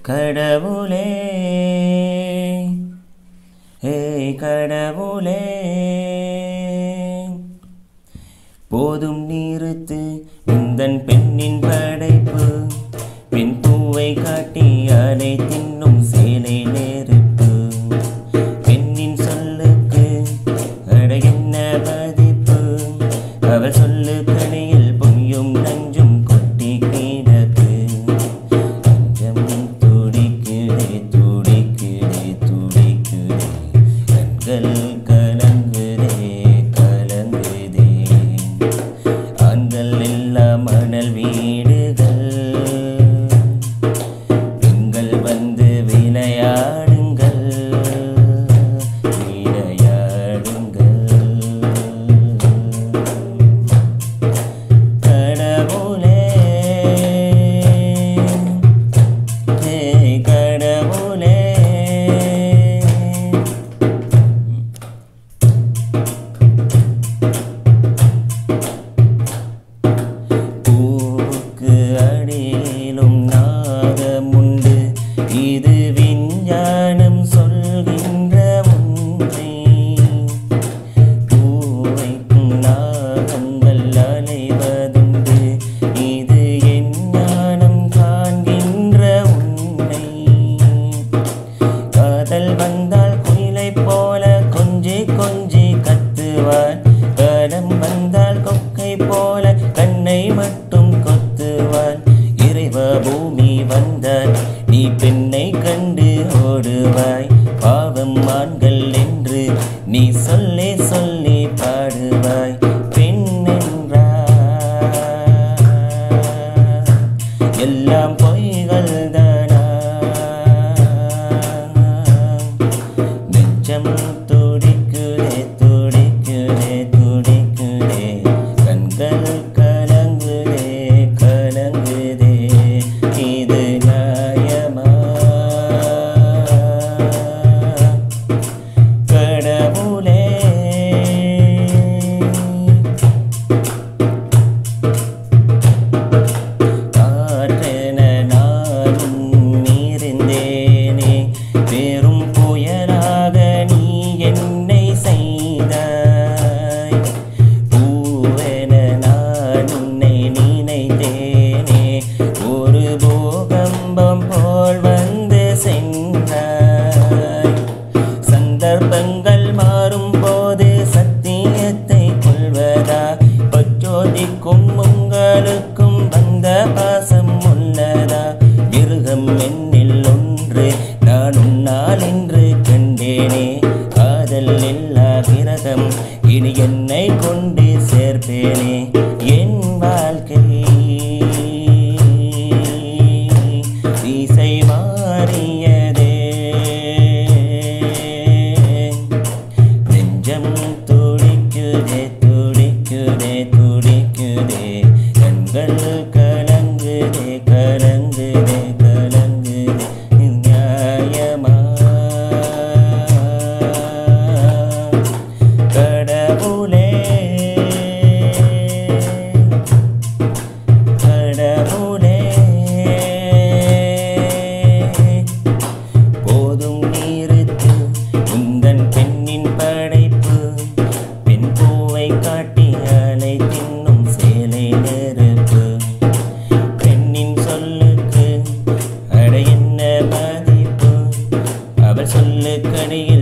கடவுளே ஹே கடவுளே போதும் நிறுத்து உந்தன் பெண்ணின் படைப்பு பெண் பூவை காட்டி அதை தின்னும் சேலை நெருப்பு பெண்ணின் சொல்லுக்கு அட என்ன மதிப்பு அவள் சொல்லு கடையில் பொய்யும் நஞ்சும் கொட்டி கிடக்கு நெஞ்சம் துடிக்குதே துடிக்குதே துடிக்குதே கண்கள் கலங்குதே கலங்குதே ஆண்கள் எல்லாம் மணல் வீடுகள் பெண்கள் வந்து விளையாடுங்கள் விளையாடுங்கள் கடவுளே ஹே கடவுளே பூவுக்கு அடியிலும் நாகமுண்டு இது விஞ்ஞானம் சொல்கின்ற உண்மை பூவைக்கும் நாகங்கள் அலைவதுண்டு இது என் ஞானம் காண்கின்ற உண்மை காதல் வந்தால் குயிலை போல கொஞ்சி கொஞ்சி கத்துவார் காலம் வந்தால் கொக்கை போல கண்ணை மட்டும் கொத்துவார் இறைவா பூமி வந்தால் நீ பெண்ணை கண்டு ஓடுவாய் பாவம் ஆண்கள் என்று நீ சொல்லி சொல்லி பாடுவாய் பெண் என்றார் எல்லாம் பொய்கள் தானா நெஞ்சம் துடிக்குதே துடிக்குதே துடிக்குதே கண்கள் கலங்குதே கலங்குதே இது நியாயமா கடவுளே காற்றென நானும் இருந்தேனே பெரும் புயலாக நீ என்னை செய்தாய் பூவென நான் உன்னை நினைத்தேனே ஒரு பூகம்பம் போல் வந்து சென்றாய் சந்தர்ப்பங்கள் மாறும் போது சத்தியத்தை கொள்வதா பச்சோதிக்கும் உங்களுக்கும் வந்த பாசம் உள்ளதா மிருகம் என்னில் ஒன்று நான் உன்னால் என்று கண்டேனே காதல் இல்லா கிரகம் இனி என்னை கொண்டு சேர்ப்பேனே என் வாழ்க்கை திசை மாறியதே நெஞ்சம் துடிக்குதே துடிக்குதே துடிக்குதே கண்கள் கலங்குதே கலங்குதே கலங்குதே நியாயமா கடவுளே கடவுளே போதும் நிறுத்து உந்தன் பெண்ணின் படைப்பு பெண் பூவை காட்டி அலை தின்னும் சேலை நெருப்பு பெண்ணின் சொல்லுக்கு அட என்ன மதிப்பு அவள் சொல்லுக்கடியில்